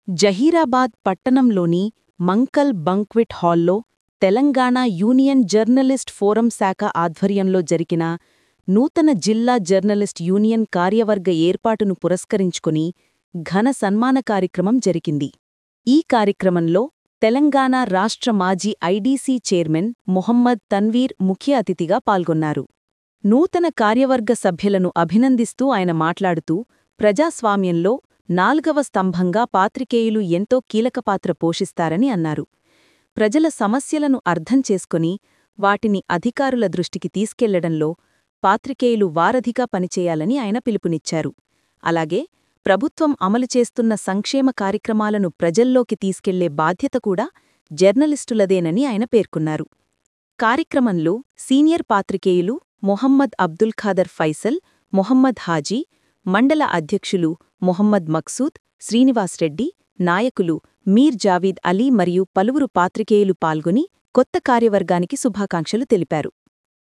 జహీరాబాద్ పట్టణంలోని మంకల్ బంక్వెట్ హాల్లో Telangana union journalist forum శాఖ ఆధ్వర్యంలో జరిగిన నూతన జిల్లా జర్నలిస్ట్ యూనియన్ కార్యవర్గ ఏర్పాటును పురస్కరించుకుని ఘన సన్మాన కార్యక్రమం జరిగింది ఈ కార్యక్రమంలో తెలంగాణ రాష్ట్ర మాజీ ఐడీసీ చైర్మన్ మొహమ్మద్ తన్వీర్ ముఖ్య అతిథిగా పాల్గొన్నారు నూతన కార్యవర్గ సభ్యులను అభినందిస్తూ ఆయన మాట్లాడుతూ ప్రజాస్వామ్యంలో నాల్గవ స్తంభంగా పాత్రికేయులు ఎంతో కీలక పాత్ర పోషిస్తారని అన్నారు ప్రజల సమస్యలను అర్థం చేసుకుని వాటిని అధికారుల దృష్టికి తీసుకెళ్లడంలో పాత్రికేయులు వారధిగా పనిచేయాలని ఆయన పిలుపునిచ్చారు అలాగే ప్రభుత్వం అమలు చేస్తున్న సంక్షేమ కార్యక్రమాలను ప్రజల్లోకి తీసుకెళ్లే బాధ్యత కూడా జర్నలిస్టులదేనని ఆయన పేర్కొన్నారు కార్యక్రమంలో సీనియర్ పాత్రికేయులు మొహమ్మద్ అబ్దుల్ ఖాదర్ ఫైసల్ మొహమ్మద్ హాజీ మండల అధ్యక్షులు మొహమ్మద్ మక్సూద్ శ్రీనివాస్ రెడ్డి నాయకులు మీర్ జావీద్ అలీ మరియు పలువురు పాత్రికేయులు పాల్గొని కొత్త కార్యవర్గానికి శుభాకాంక్షలు తెలిపారు